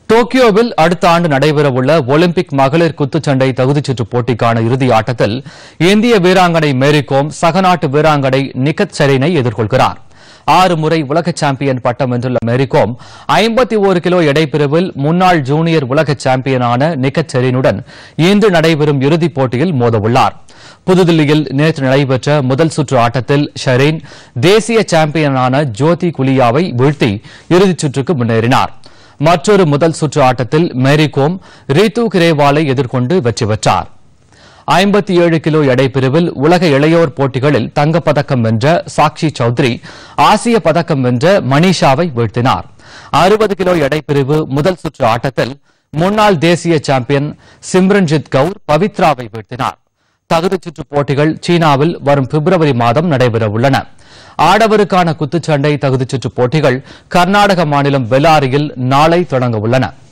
டோக்கியோவில் அடுத்த ஆண்டு நடைபெறவுள்ள ஒலிம்பிக் மகளிர் குத்துச்சண்டை தகுதிச்சுற்று போட்டிக்கான இறுதி ஆட்டத்தில் இந்திய வீராங்கனை மேரிகோம் சகநாட்டு வீராங்கனை நிகத் சரீனை எதிர்கொள்கிறார் ஆறு முறை உலக சாம்பியன் பட்டம் வென்றுள்ள மேரிகோம் ஐம்பத்தி ஒரு கிலோ எடைப்பிரிவில் முன்னாள் ஜூனியர் உலக சாம்பியனான நிகத் செரீனுடன் இன்று நடைபெறும் இறுதிப் போட்டியில் மோதவுள்ளார் புதுதில்லியில் நேற்று நடைபெற்ற முதல் சுற்று ஆட்டத்தில் ஷரீன் தேசிய சாம்பியனான ஜோதி குலியாவை வீழ்த்தி இறுதிச் சுற்றுக்கு முன்னேறினார் மற்றொரு முதல் சுற்று ஆட்டத்தில் மேரிகோம் ரீத்து கிரேவாலை எதிர்கொண்டு வெற்றி பெற்றார் ஐம்பத்தி ஏழு கிலோ எடைப்பிரிவில் உலக இளையோர் போட்டிகளில் தங்கப்பதக்கம் வென்ற சாக்ஷி சௌத்ரி ஆசிய பதக்கம் வென்ற மணிஷாவை வீழ்த்தினார் அறுபது கிலோ எடைப்பிரிவு முதல் சுற்று ஆட்டத்தில் முன்னாள் தேசிய சாம்பியன் சிம்ரன்ஜித் கவுர் பவித்ராவை வீழ்த்தினார் தகுதிச் சுற்று போட்டிகள் சீனாவில் வரும் பிப்ரவரி மாதம் நடைபெறவுள்ளன ஆடவருக்கான குத்துச்சண்டை தகுதிச் சுற்று போட்டிகள் கர்நாடக மாநிலம் பெல்லாரியில் நாளை தொடங்க உள்ளன